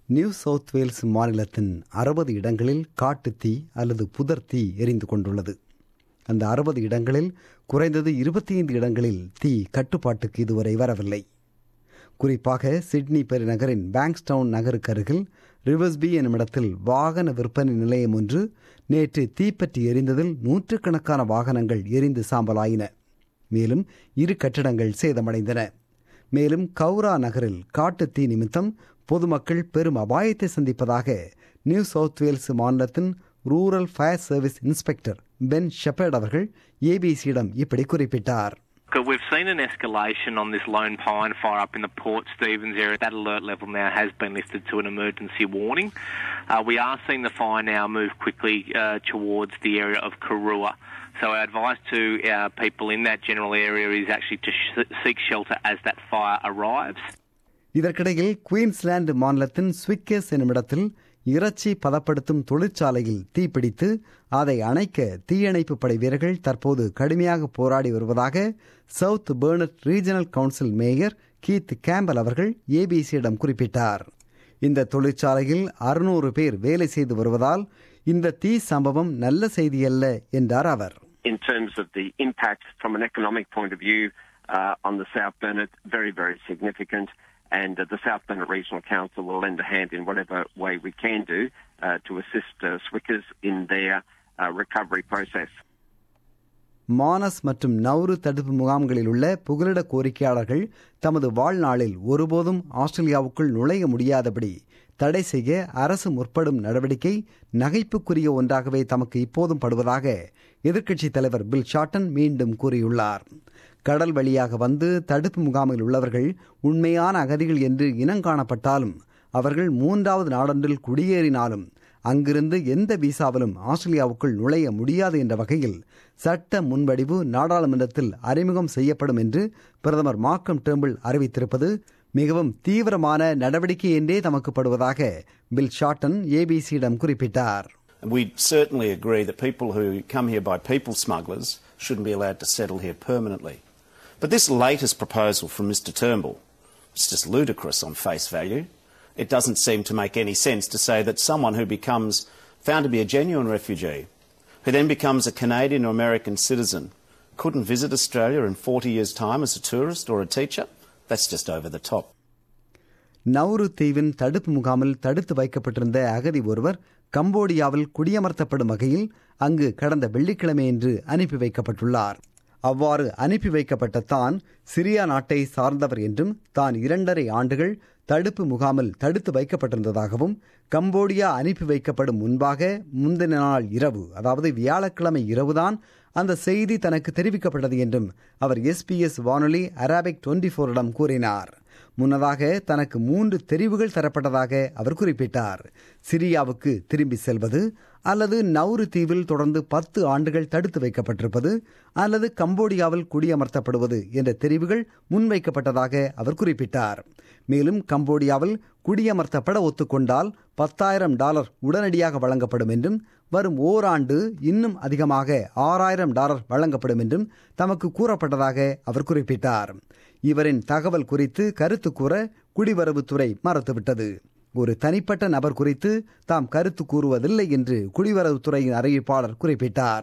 New south Wales மாநிலத்தின் அறுபது இடங்களில் காட்டுத் தீ அல்லது புதர் தீ எரிந்து கொண்டுள்ளது அந்த அறுபது இடங்களில் குறைந்தது இருபத்தி ஐந்து இடங்களில் தீ கட்டுப்பாட்டுக்கு இதுவரை வரவில்லை குறிப்பாக சிட்னி பெருநகரின் பேங்க்ஸ்டவுன் நகருக்கு அருகில் ரிவர்ஸ்பி எனும் இடத்தில் வாகன விற்பனை நிலையம் ஒன்று நேற்று தீப்பற்றி எரிந்ததில் நூற்றுக்கணக்கான வாகனங்கள் எரிந்து சாம்பலாயின மேலும் இரு கட்டிடங்கள் சேதமடைந்தன மேலும் கவுரா நகரில் காட்டுத் தீ நிமித்தம் பொதுமக்கள் பெரும் அபாயத்தை சந்திப்பதாக நியூ சவுத் வேல்ஸ் மாநிலத்தின் rural fire service inspector Ben Shepherd அவர்கள் ஏபிசியிடம் இப்படி குறிப்பிட்டார் We've seen an escalation on this Lone Pine fire up in the Port Stephens area. That alert level now has been lifted to an emergency warning. Uh, we are seeing the fire now move quickly uh, towards the area of Karua. So our advice to uh, people in that general area is actually to sh- seek shelter as that fire arrives. இதற்கிடையில் Queensland மாநிலத்தின் ஸ்விக்கஸ் என்னும் இடத்தில் இறைச்சி பதப்படுத்தும் தொழிற்சாலையில் தீப்பிடித்து அதை அணைக்க தீயணைப்பு படை வீரர்கள் தற்போது கடுமையாக போராடி வருவதாக south Burnett regional council mayor Keith Campbell அவர்கள் ஏபிசியிடம் குறிப்பிட்டார் இந்த தொழிற்சாலையில் அறுநூறு பேர் வேலை செய்து வருவதால் இந்த தீ சம்பவம் நல்ல செய்தியல்ல என்றார் அவர் in terms of the impact from an economic point of view uh, on the South Burnett, very, very significant. And uh, the South Burnett Regional Council will lend a hand in whatever way we can do uh, to assist uh, Swickers in their uh, recovery process. Manas மற்றும் Nauru தடுப்பு முகாம்களில் உள்ள புகலிட கோரிக்கையாளர்கள் தமது வாழ்நாளில் ஒருபோதும் ஆஸ்திரேலியாவுக்குள் நுழைய முடியாதபடி தடை செய்ய அரசு முற்படும் நடவடிக்கை நகைப்புக்குரிய ஒன்றாகவே தமக்கு இப்போதும் படுவதாக எதிர்க்கட்சித் தலைவர் பில் ஷாட்டன் மீண்டும் கூறியுள்ளார் கடல் வழியாக வந்து தடுப்பு முகாமில் உள்ளவர்கள் உண்மையான அகதிகள் என்று இனங்காணப்பட்டாலும் அவர்கள் மூன்றாவது நாடொன்றில் குடியேறினாலும் அங்கிருந்து எந்த விசாவிலும் ஆஸ்திரேலியாவுக்குள் நுழைய முடியாது என்ற வகையில் சட்ட முன்வடிவு நாடாளுமன்றத்தில் அறிமுகம் செய்யப்படும் என்று பிரதமர் மார்க்கம் டேம்பிள் அறிவித்திருப்பது மிகவும் தீவிரமான நடவடிக்கை என்றே தமக்கு படுவதாக பில் ஷாட்டன் ஏபிசியிடம் குறிப்பிட்டார் We certainly agree that people who come here by people smugglers shouldn't be allowed to settle here permanently. But this latest proposal from Mr Turnbull is just ludicrous on face value. It doesn't seem to make any sense to say that someone who becomes found to be a genuine refugee, who then becomes a Canadian or American citizen, couldn't visit Australia in 40 years' time as a tourist or a teacher. That's just over the top. Nauru தீவின் தடுப்பு முகாமில் தடுத்து வைக்கப்பட்டிருந்த அகதி ஒருவர் கம்போடியாவில் குடியமர்த்தப்படும் வகையில் அங்கு கடந்த வெள்ளிக்கிழமையன்று அனுப்பி வைக்கப்பட்டுள்ளார் அவ்வாறு அனுப்பி வைக்கப்பட்ட தான் சிரியா நாட்டை சார்ந்தவர் என்றும் தான் இரண்டரை ஆண்டுகள் தடுப்பு முகாமில் தடுத்து வைக்கப்பட்டிருந்ததாகவும் கம்போடியா அனுப்பி வைக்கப்படும் முன்பாக முந்தின நாள் இரவு அதாவது வியாழக்கிழமை இரவுதான் அந்த செய்தி தனக்கு தெரிவிக்கப்பட்டது என்றும் அவர் எஸ்பிஎஸ் வானொலி அராபிக் டுவெண்டி ஃபோரிடம் கூறினார் முன்னதாக தனக்கு மூன்று தெரிவுகள் தரப்பட்டதாக அவர் குறிப்பிட்டார் சிரியாவுக்கு திரும்பி செல்வது அல்லது நவுரு தீவில் தொடர்ந்து பத்து ஆண்டுகள் தடுத்து வைக்கப்பட்டிருப்பது அல்லது கம்போடியாவில் குடியமர்த்தப்படுவது என்ற தெரிவுகள் முன்வைக்கப்பட்டதாக அவர் குறிப்பிட்டார் மேலும் கம்போடியாவில் குடியமர்த்தப்பட ஒத்துக்கொண்டால் பத்தாயிரம் டாலர் உடனடியாக வழங்கப்படும் என்றும் வரும் ஓராண்டு இன்னும் அதிகமாக ஆறாயிரம் டாலர் வழங்கப்படும் என்றும் தமக்கு கூறப்பட்டதாக அவர் குறிப்பிட்டார் இவரின் தகவல் குறித்து கருத்து கூற குடிவரவுத்துறை மறுத்துவிட்டது ஒரு தனிப்பட்ட நபர் குறித்து தாம் கருத்து கூறுவதில்லை என்று குடிவரவுத்துறையின் அறிவிப்பாளர் குறிப்பிட்டார்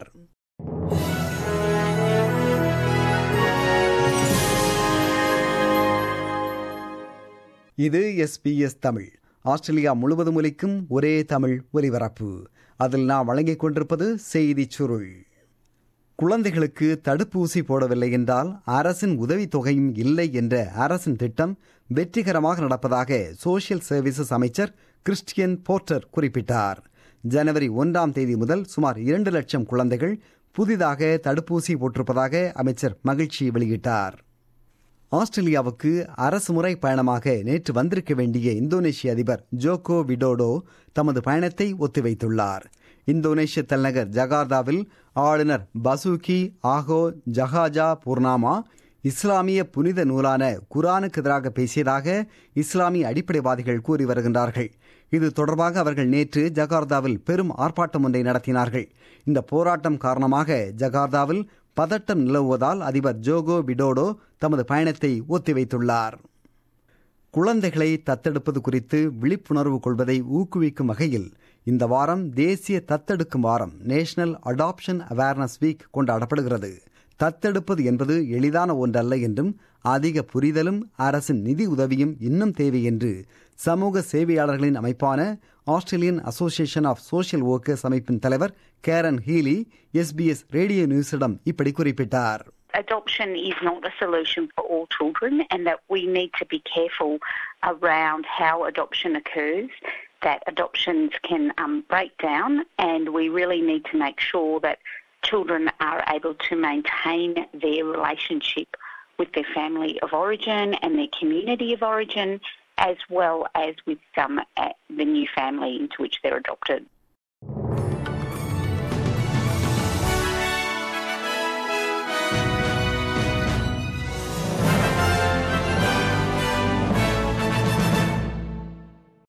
இது எஸ்பிஎஸ் தமிழ் ஆஸ்திரேலியா முழுவதும் ஒலிக்கும் ஒரே தமிழ் ஒலிபரப்பு அதில் நாம் வழங்கிக் கொண்டிருப்பது செய்திச் சுருள் குழந்தைகளுக்கு தடுப்பூசி போடவில்லை என்றால் அரசின் உதவித்தொகையும் இல்லை என்ற அரசின் திட்டம் வெற்றிகரமாக நடப்பதாக சோசியல் சர்வீசஸ் அமைச்சர் கிறிஸ்டியன் போர்ட்டர் குறிப்பிட்டார் ஜனவரி ஒன்றாம் தேதி முதல் சுமார் இரண்டு லட்சம் குழந்தைகள் புதிதாக தடுப்பூசி போட்டிருப்பதாக அமைச்சர் மகிழ்ச்சி வெளியிட்டார் ஆஸ்திரேலியாவுக்கு அரசுமுறை பயணமாக நேற்று வந்திருக்க வேண்டிய இந்தோனேஷிய அதிபர் ஜோகோ விடோடோ தமது பயணத்தை ஒத்திவைத்துள்ளார் இந்தோனேஷிய தலைநகர் ஜகார்தாவில் ஆளுநர் பசூகி ஆகோ ஜஹாஜா பூர்ணாமா இஸ்லாமிய புனித நூலான குரானுக்கு எதிராக பேசியதாக இஸ்லாமிய அடிப்படைவாதிகள் கூறி வருகின்றார்கள் இது தொடர்பாக அவர்கள் நேற்று ஜகார்தாவில் பெரும் ஆர்ப்பாட்டம் ஒன்றை நடத்தினார்கள் இந்த போராட்டம் காரணமாக ஜகார்தாவில் பதட்டம் நிலவுவதால் அதிபர் ஜோகோ விடோடோ தமது பயணத்தை ஒத்திவைத்துள்ளார் குழந்தைகளை தத்தெடுப்பது குறித்து விழிப்புணர்வு கொள்வதை ஊக்குவிக்கும் வகையில் இந்த வாரம் தேசிய தத்தெடுக்கும் வாரம் நேஷனல் அடாப்ஷன் அவேர்னஸ் வீக் கொண்டாடப்படுகிறது தத்தெடுப்பது என்பது எளிதான ஒன்றல்ல என்றும் அதிக புரிதலும் அரசின் நிதி உதவியும் இன்னும் தேவை என்று சமூக சேவையாளர்களின் அமைப்பான Australian association of social workers அமைப்பின் தலைவர் கேரன் ஹீலி எஸ்பிஎஸ் ரேடியோ நியூஸிடம் இப்படி குறிப்பிட்டார் adoption is not a solution for all children and that we need to be careful around how adoption occurs, that adoptions can um, break down and we really need to make sure that children are able to maintain their relationship with their family of origin and their community of origin as well as with um, the new family into which they're adopted.